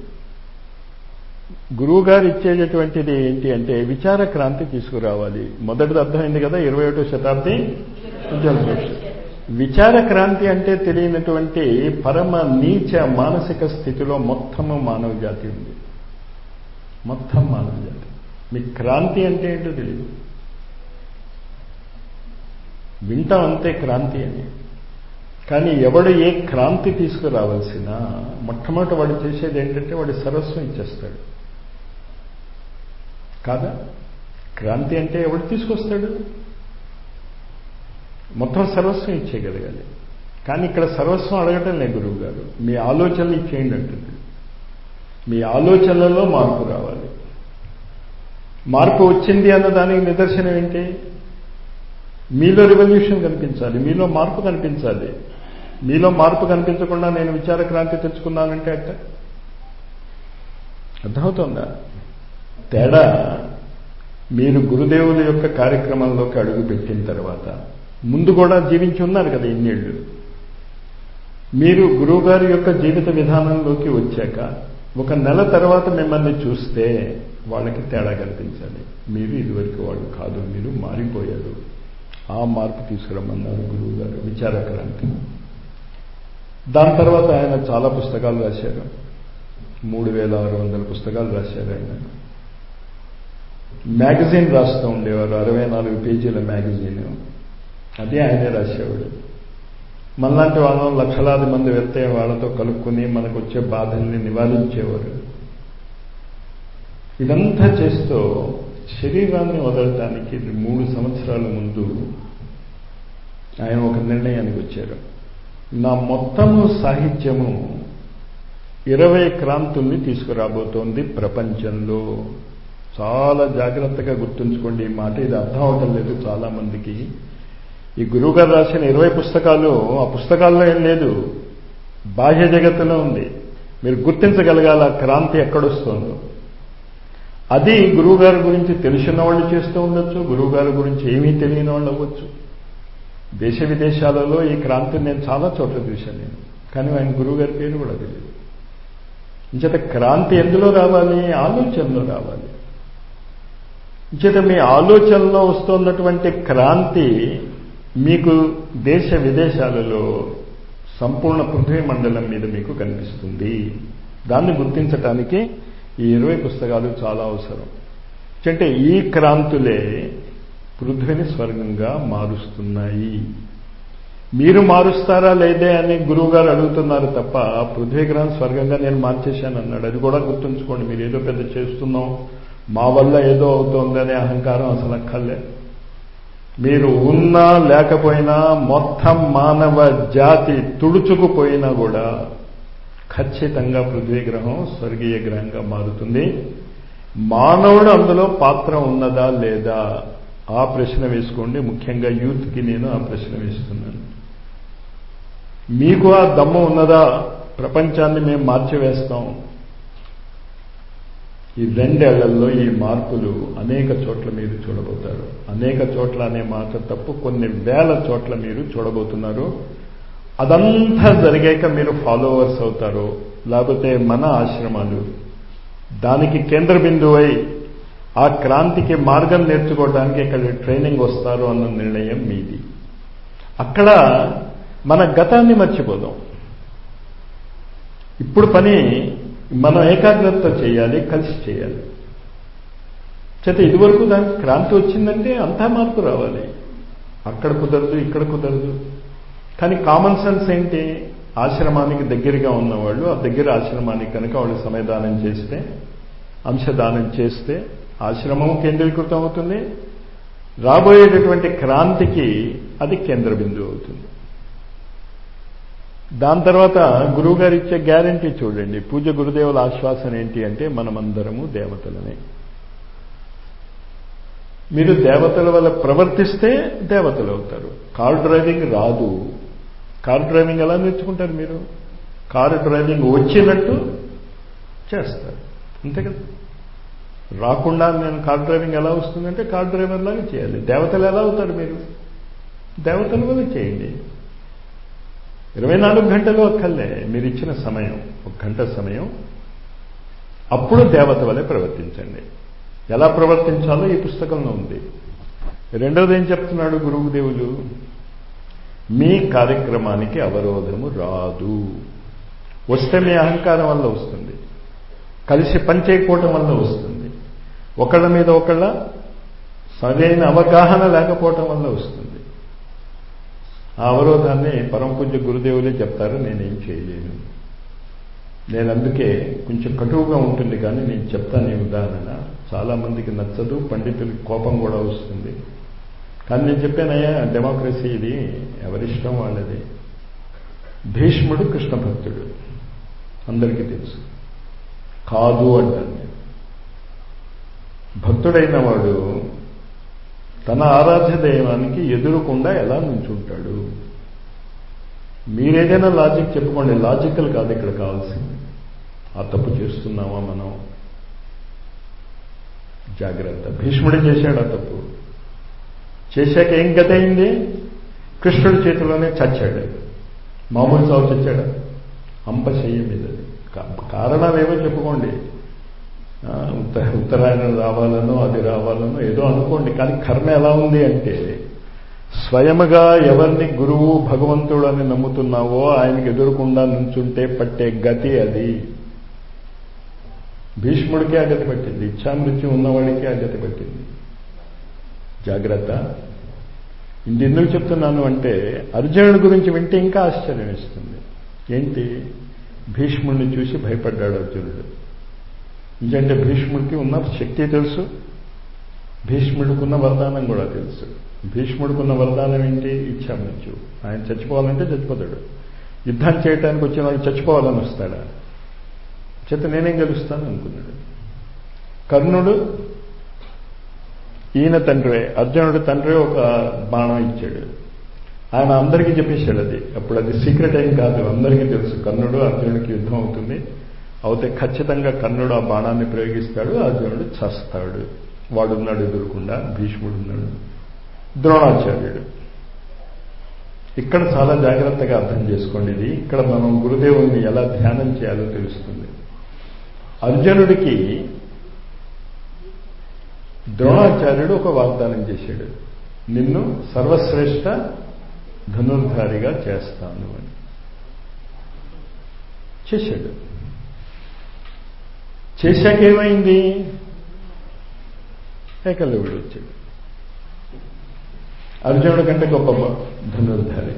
గురువు గారు ఇచ్చేటటువంటిది ఏంటి అంటే విచార క్రాంతి తీసుకురావాలి మొదటిది అర్థమైంది కదా ఇరవై ఒకటో శతాబ్ది జలదోషం విచార క్రాంతి అంటే తెలియనటువంటి పరమ నీచ మానసిక స్థితిలో మొత్తము మానవ జాతి ఉంది మొత్తం మానవ జాతి మీకు క్రాంతి అంటే ఏంటో తెలియదు వింటాం అంతే క్రాంతి అని కానీ ఎవడు ఏ క్రాంతి తీసుకురావాల్సిన మొట్టమొదటి వాడు చేసేది ఏంటంటే వాడి సర్వస్వం ఇచ్చేస్తాడు కాదా క్రాంతి అంటే ఎవడు తీసుకొస్తాడు మొత్తం సర్వస్వం ఇచ్చేయగలగాలి కానీ ఇక్కడ సర్వస్వం అడగటం లేదు గురువు గారు మీ ఆలోచనలు ఇచ్చేయండి అంటుంది మీ ఆలోచనలలో మార్పు రావాలి మార్పు వచ్చింది అన్న దానికి నిదర్శనం ఏంటి మీలో రివల్యూషన్ కనిపించాలి మీలో మార్పు కనిపించాలి మీలో మార్పు కనిపించకుండా నేను విచార క్రాంతి తెచ్చుకున్నానంటే అట్ట అర్థమవుతుందా తేడా మీరు గురుదేవుల యొక్క కార్యక్రమంలోకి అడుగు పెట్టిన తర్వాత ముందు కూడా జీవించి ఉన్నారు కదా ఇన్నేళ్ళు మీరు గురువుగారి యొక్క జీవిత విధానంలోకి వచ్చాక ఒక నెల తర్వాత మిమ్మల్ని చూస్తే వాళ్ళకి తేడా కనిపించాలి మీరు ఇదివరకు వాళ్ళు కాదు మీరు మారిపోయారు ఆ మార్పు తీసుకురమ్మన్నారు గురువు గారు విచారక్రాంతి దాని తర్వాత ఆయన చాలా పుస్తకాలు రాశారు మూడు వేల ఆరు వందల పుస్తకాలు రాశారు ఆయన మ్యాగజైన్ రాస్తూ ఉండేవారు అరవై నాలుగు పేజీల మ్యాగజైన్ అదే ఆయనే రాసేవాడు మనలాంటి వాళ్ళం లక్షలాది మంది వెళ్తే వాళ్ళతో కలుపుకుని మనకు వచ్చే బాధల్ని నివారించేవారు ఇదంతా చేస్తూ శరీరాన్ని వదలటానికి మూడు సంవత్సరాల ముందు ఆయన ఒక నిర్ణయానికి వచ్చారు నా మొత్తము సాహిత్యము ఇరవై క్రాంతుల్ని తీసుకురాబోతోంది ప్రపంచంలో చాలా జాగ్రత్తగా గుర్తుంచుకోండి ఈ మాట ఇది అర్థం అవటం లేదు చాలా మందికి ఈ గురువుగారు రాసిన ఇరవై పుస్తకాలు ఆ పుస్తకాల్లో ఏం లేదు బాహ్య జగత్తులో ఉంది మీరు గుర్తించగలగాల క్రాంతి ఎక్కడొస్తుందో అది గురువుగారి గురించి తెలిసిన వాళ్ళు చేస్తూ ఉండొచ్చు గురువుగారి గురించి ఏమీ తెలియని వాళ్ళు అవ్వచ్చు దేశ విదేశాలలో ఈ క్రాంతిని నేను చాలా చోట్ల చూశాను నేను కానీ ఆయన గురువుగారి పేరు కూడా తెలియదు ఇంచేత క్రాంతి ఎందులో రావాలి ఆలోచనలో రావాలి ఇంచేత మీ ఆలోచనలో వస్తున్నటువంటి క్రాంతి మీకు దేశ విదేశాలలో సంపూర్ణ పృథ్వీ మండలం మీద మీకు కనిపిస్తుంది దాన్ని గుర్తించటానికి ఈ ఇరవై పుస్తకాలు చాలా అవసరం అంటే ఈ క్రాంతులే పృథ్వీని స్వర్గంగా మారుస్తున్నాయి మీరు మారుస్తారా లేదే అని గురువు గారు అడుగుతున్నారు తప్ప పృథ్వీ గ్రహం స్వర్గంగా నేను మార్చేశాను అన్నాడు అది కూడా గుర్తుంచుకోండి మీరు ఏదో పెద్ద చేస్తున్నాం మా వల్ల ఏదో అవుతోందనే అహంకారం అసలు అక్కర్లే మీరు ఉన్నా లేకపోయినా మొత్తం మానవ జాతి తుడుచుకుపోయినా కూడా ఖచ్చితంగా పృథ్వీ గ్రహం స్వర్గీయ గ్రహంగా మారుతుంది మానవుడు అందులో పాత్ర ఉన్నదా లేదా ఆ ప్రశ్న వేసుకోండి ముఖ్యంగా యూత్కి నేను ఆ ప్రశ్న వేస్తున్నాను మీకు ఆ దమ్ము ఉన్నదా ప్రపంచాన్ని మేము మార్చివేస్తాం ఈ రెండేళ్లలో ఈ మార్పులు అనేక చోట్ల మీరు చూడబోతారు అనేక చోట్ల అనే మాట తప్పు కొన్ని వేల చోట్ల మీరు చూడబోతున్నారు అదంతా జరిగాక మీరు ఫాలోవర్స్ అవుతారు లేకపోతే మన ఆశ్రమాలు దానికి కేంద్ర బిందువై ఆ క్రాంతికి మార్గం నేర్చుకోవడానికి ఇక్కడ ట్రైనింగ్ వస్తారు అన్న నిర్ణయం మీది అక్కడ మన గతాన్ని మర్చిపోదాం ఇప్పుడు పని మనం ఏకాగ్రత చేయాలి కలిసి చేయాలి చేత ఇదివరకు దానికి క్రాంతి వచ్చిందంటే అంతా మార్పు రావాలి అక్కడ కుదరదు ఇక్కడ కుదరదు కానీ కామన్ సెన్స్ ఏంటి ఆశ్రమానికి దగ్గరగా ఉన్నవాళ్ళు ఆ దగ్గర ఆశ్రమానికి కనుక వాళ్ళు సమయదానం చేస్తే అంశదానం చేస్తే ఆశ్రమం కేంద్రీకృతం అవుతుంది రాబోయేటటువంటి క్రాంతికి అది కేంద్ర బిందువు అవుతుంది దాని తర్వాత గురువు గారు ఇచ్చే గ్యారంటీ చూడండి పూజ గురుదేవుల ఆశ్వాసన ఏంటి అంటే మనమందరము దేవతలనే మీరు దేవతల వల్ల ప్రవర్తిస్తే దేవతలు అవుతారు కార్ డ్రైవింగ్ రాదు కార్ డ్రైవింగ్ ఎలా నేర్చుకుంటారు మీరు కారు డ్రైవింగ్ వచ్చినట్టు చేస్తారు అంతే కదా రాకుండా నేను కార్ డ్రైవింగ్ ఎలా వస్తుందంటే కార్ డ్రైవర్ లాగా చేయాలి దేవతలు ఎలా అవుతారు మీరు దేవతల వల్ల చేయండి ఇరవై నాలుగు గంటలు అక్కర్లే మీరు ఇచ్చిన సమయం ఒక గంట సమయం అప్పుడు దేవత వలె ప్రవర్తించండి ఎలా ప్రవర్తించాలో ఈ పుస్తకంలో ఉంది రెండవది ఏం చెప్తున్నాడు గురువుదేవులు మీ కార్యక్రమానికి అవరోధము రాదు వస్తే మీ అహంకారం వల్ల వస్తుంది కలిసి పనిచేయకపోవటం వల్ల వస్తుంది ఒకళ్ళ మీద ఒకళ్ళ సరైన అవగాహన లేకపోవటం వల్ల వస్తుంది ఆ అవరోధాన్ని పరమ పూజ్య గురుదేవులే చెప్తారు నేనేం చేయలేను నేను అందుకే కొంచెం కటువుగా ఉంటుంది కానీ నేను చెప్తాను ఈ ఉదాహరణ చాలా మందికి నచ్చదు పండితులకి కోపం కూడా వస్తుంది కానీ నేను చెప్పానయ్యా డెమోక్రసీ ఇది ఎవరిష్టం వాళ్ళది భీష్ముడు కృష్ణ భక్తుడు అందరికీ తెలుసు కాదు అంటాను నేను భక్తుడైన వాడు తన ఆరాధ్య దైవానికి ఎదురుకుండా ఎలా నుంచుంటాడు మీరేదైనా లాజిక్ చెప్పుకోండి లాజికల్ కాదు ఇక్కడ కావాల్సింది ఆ తప్పు చేస్తున్నామా మనం జాగ్రత్త భీష్ముడు చేశాడు ఆ తప్పు చేశాక ఏం గత అయింది కృష్ణుడి చేతిలోనే చచ్చాడు మామూలు చావు చచ్చాడు అంపశయ్య మీద కారణాలేవో చెప్పుకోండి ఉత్త ఉత్తరాయణం రావాలనో అది రావాలనో ఏదో అనుకోండి కానీ కర్మ ఎలా ఉంది అంటే స్వయముగా ఎవరిని గురువు భగవంతుడు అని నమ్ముతున్నావో ఆయనకి ఎదురుకుండా నుంచుంటే పట్టే గతి అది భీష్ముడికి ఆ గతి పట్టింది ఇచ్చామృత్యం ఉన్నవాడికి ఆ గతి పట్టింది జాగ్రత్త ఇది ఎందుకు చెప్తున్నాను అంటే అర్జునుడి గురించి వింటే ఇంకా ఆశ్చర్యం ఇస్తుంది ఏంటి భీష్ముడిని చూసి భయపడ్డాడు అర్జునుడు ఎందుకంటే భీష్ముడికి ఉన్న శక్తి తెలుసు భీష్ముడికి ఉన్న వరదానం కూడా తెలుసు భీష్ముడికి ఉన్న వరదానం ఏంటి ఇచ్చామృత్యు ఆయన చచ్చిపోవాలంటే చచ్చిపోతాడు యుద్ధం చేయడానికి వచ్చిన వాడు చచ్చిపోవాలని వస్తాడా చేత నేనేం గెలుస్తాను అనుకున్నాడు కర్ణుడు ఈయన తండ్రి అర్జునుడు తండ్రి ఒక బాణం ఇచ్చాడు ఆయన అందరికీ చెప్పేశాడు అది అప్పుడు అది సీక్రెట్ ఏం కాదు అందరికీ తెలుసు కర్ణుడు అర్జునుడికి యుద్ధం అవుతుంది అవుతే ఖచ్చితంగా కర్ణుడు ఆ బాణాన్ని ప్రయోగిస్తాడు అర్జునుడు చస్తాడు వాడున్నాడు ఎదురుకుండా భీష్ముడు ఉన్నాడు ద్రోణాచార్యుడు ఇక్కడ చాలా జాగ్రత్తగా అర్థం చేసుకోండి ఇది ఇక్కడ మనం గురుదేవుని ఎలా ధ్యానం చేయాలో తెలుస్తుంది అర్జునుడికి ద్రోణాచార్యుడు ఒక వాగ్దానం చేశాడు నిన్ను సర్వశ్రేష్ఠ ధనుర్ధారిగా చేస్తాను అని చేశాడు చేశాక ఏమైంది ఏకలవుడు వచ్చాడు అర్జునుడి కంటే గొప్ప ధనుర్ధారి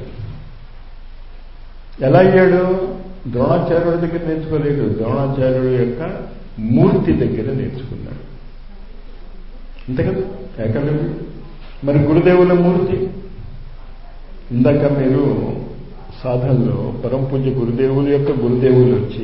ఎలా అయ్యాడు ద్రోణాచార్యుడి దగ్గర నేర్చుకోలేదు ద్రోణాచార్యుడు యొక్క మూర్తి దగ్గర నేర్చుకున్నాడు అంతే కదా ఏకలవ్యుడు మరి గురుదేవుల మూర్తి ఇందాక మీరు సాధనలో పరమ పూజ్య గురుదేవుల యొక్క గురుదేవులు వచ్చి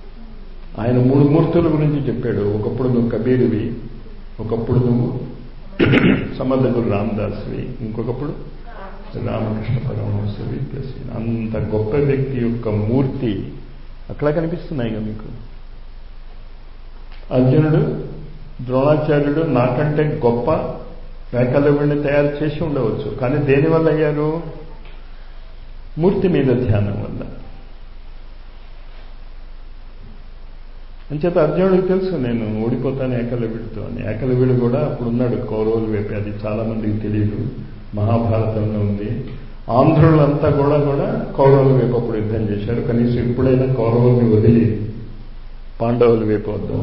ఆయన మూడు మూర్తుల గురించి చెప్పాడు ఒకప్పుడు నువ్వు కబీరువి ఒకప్పుడు నువ్వు సమర్థకుడు రామదాస్వి ఇంకొకప్పుడు రామకృష్ణ పరమహంసవి ప్లస్ అంత గొప్ప వ్యక్తి యొక్క మూర్తి అక్కడ కనిపిస్తున్నాయిగా మీకు అర్జునుడు ద్రోణాచార్యుడు నాకంటే గొప్ప ఏకలవ్యుడిని తయారు చేసి ఉండవచ్చు కానీ దేనివల్ల అయ్యారు మూర్తి మీద ధ్యానం వల్ల అంచేత అర్జునుడికి తెలుసు నేను ఓడిపోతాను ఏకలవ్యుడితో అని ఏకలవ్యుడు కూడా అప్పుడు ఉన్నాడు కౌరవులు వైపు అది చాలా మందికి తెలియదు మహాభారతంలో ఉంది ఆంధ్రులంతా కూడా కూడా కౌరవుల వైపు అప్పుడు యుద్ధం చేశారు కనీసం ఎప్పుడైనా కౌరవుల్ని వదిలి పాండవుల వైపు వద్దాం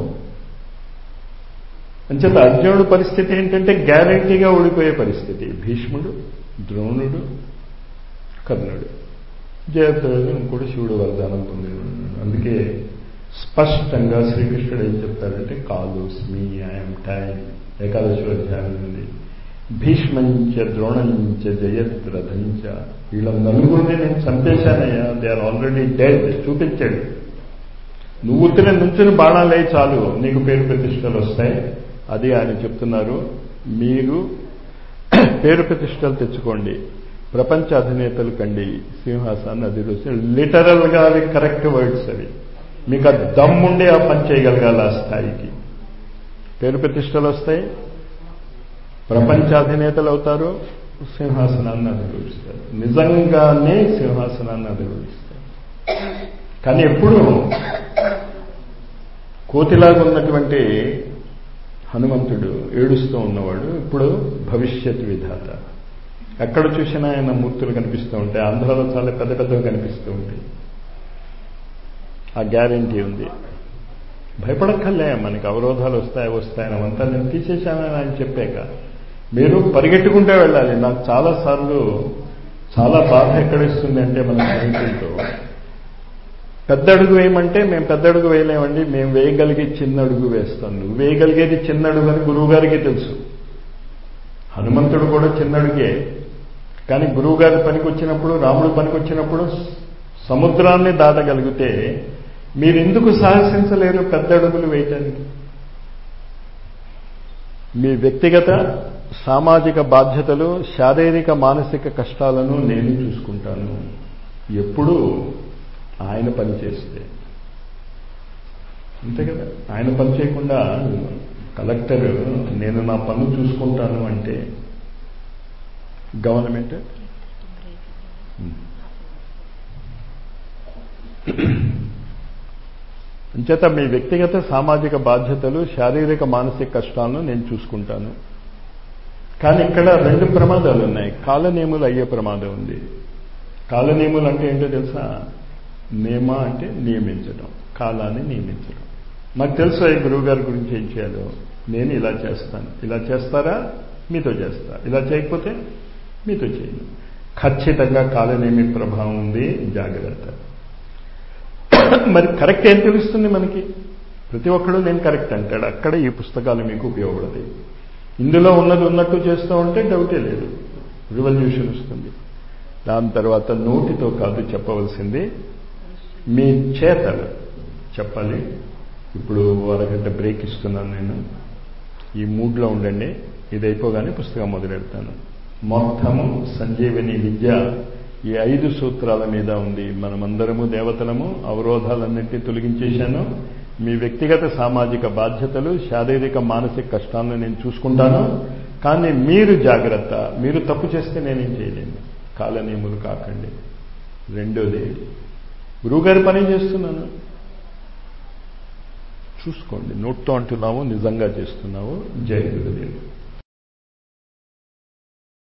అంచేత అర్జునుడు పరిస్థితి ఏంటంటే గ్యారంటీగా ఓడిపోయే పరిస్థితి భీష్ముడు ద్రోణుడు కర్ణుడు జయద్రథుడు ఇంకోటి శివుడు వరదానం పొందిన అందుకే స్పష్టంగా శ్రీకృష్ణుడు ఏం చెప్తారంటే కాలుస్మి ఐఎమ్ టైం ఏకాదశి అధ్యాయం ఉంది భీష్మంచ ద్రోణంచ జయద్రథంచ వీళ్ళ నలుగురిని నేను చంపేశానయ్యా దే ఆర్ ఆల్రెడీ డెడ్ చూపించాడు నువ్వు ఉత్తిన నుంచుని బాణాలే చాలు నీకు పేరు ప్రతిష్టలు వస్తాయి అది ఆయన చెప్తున్నారు మీరు పేరు ప్రతిష్టలు తెచ్చుకోండి ప్రపంచ అధినేతలు కండి సింహాసాన్ని అధిరోసి లిటరల్ గా అవి కరెక్ట్ వర్డ్స్ అవి మీకు ఆ దమ్ముండే ఆ పని చేయగలగాలి ఆ స్థాయికి పేరు ప్రతిష్టలు వస్తాయి ప్రపంచాధినేతలు అవుతారు సింహాసనాన్ని అధిరోహిస్తారు నిజంగానే సింహాసనాన్ని అధిరోహిస్తారు కానీ ఎప్పుడు కోతిలాగా ఉన్నటువంటి హనుమంతుడు ఏడుస్తూ ఉన్నవాడు ఇప్పుడు భవిష్యత్ విధాత ఎక్కడ చూసినా ఆయన మూర్తులు కనిపిస్తూ ఉంటాయి ఆంధ్రాలో చాలా పెద్ద పెద్దవి కనిపిస్తూ ఉంటాయి ఆ గ్యారంటీ ఉంది భయపడక్కర్లే మనకి అవరోధాలు వస్తాయి వస్తాయని అవంతా నేను తీసేశానని ఆయన చెప్పాక మీరు పరిగెట్టుకుంటే వెళ్ళాలి నాకు చాలాసార్లు చాలా బాధ ఎక్కడిస్తుంది అంటే మన స్నేహితులతో పెద్ద అడుగు వేయమంటే మేము పెద్ద అడుగు వేయలేమండి మేము వేయగలిగే చిన్న అడుగు వేస్తాం నువ్వు వేయగలిగేది చిన్న అడుగు అని గురువు గారికి తెలుసు హనుమంతుడు కూడా చిన్న అడుగే కానీ గురువు గారి పనికి వచ్చినప్పుడు రాముడు పనికి వచ్చినప్పుడు సముద్రాన్ని దాటగలిగితే మీరు ఎందుకు సాహసించలేరు పెద్ద అడుగులు వేయటానికి మీ వ్యక్తిగత సామాజిక బాధ్యతలు శారీరక మానసిక కష్టాలను నేను చూసుకుంటాను ఎప్పుడు ఆయన పని చేస్తే అంతే కదా ఆయన పని చేయకుండా కలెక్టర్ నేను నా పనులు చూసుకుంటాను అంటే గవర్నమెంట్ అంచేత మీ వ్యక్తిగత సామాజిక బాధ్యతలు శారీరక మానసిక కష్టాలను నేను చూసుకుంటాను కానీ ఇక్కడ రెండు ప్రమాదాలు ఉన్నాయి కాలనేములు అయ్యే ప్రమాదం ఉంది కాలనేములు అంటే ఏంటో తెలుసా నియమ అంటే నియమించడం కాలాన్ని నియమించడం నాకు తెలుసు ఈ గురువు గారి గురించి ఏం చేయాలో నేను ఇలా చేస్తాను ఇలా చేస్తారా మీతో చేస్తా ఇలా చేయకపోతే మీతో చేయను ఖచ్చితంగా కాలనేమి ప్రభావం ఉంది జాగ్రత్త మరి కరెక్ట్ ఏం తెలుస్తుంది మనకి ప్రతి ఒక్కడు నేను కరెక్ట్ అంటాడు అక్కడ ఈ పుస్తకాలు మీకు ఉపయోగపడతాయి ఇందులో ఉన్నది ఉన్నట్టు చేస్తూ ఉంటే డౌటే లేదు రివల్యూషన్ వస్తుంది దాని తర్వాత నోటితో కాదు చెప్పవలసింది మీ చేతలు చెప్పాలి ఇప్పుడు అరగంట బ్రేక్ ఇస్తున్నాను నేను ఈ మూడ్లో ఉండండి ఇది అయిపోగానే పుస్తకం మొదలెడతాను మొత్తము సంజీవని విద్య ఈ ఐదు సూత్రాల మీద ఉంది మనమందరము దేవతలము అవరోధాలన్నింటినీ తొలగించేశాను మీ వ్యక్తిగత సామాజిక బాధ్యతలు శారీరక మానసిక కష్టాలను నేను చూసుకుంటాను కానీ మీరు జాగ్రత్త మీరు తప్పు చేస్తే నేనేం చేయలేను కాలనియములు కాకండి రెండోది గురువుగారి పని చేస్తున్నాను చూసుకోండి నోట్తో అంటున్నావు నిజంగా చేస్తున్నావు జయ గురుదేవుడు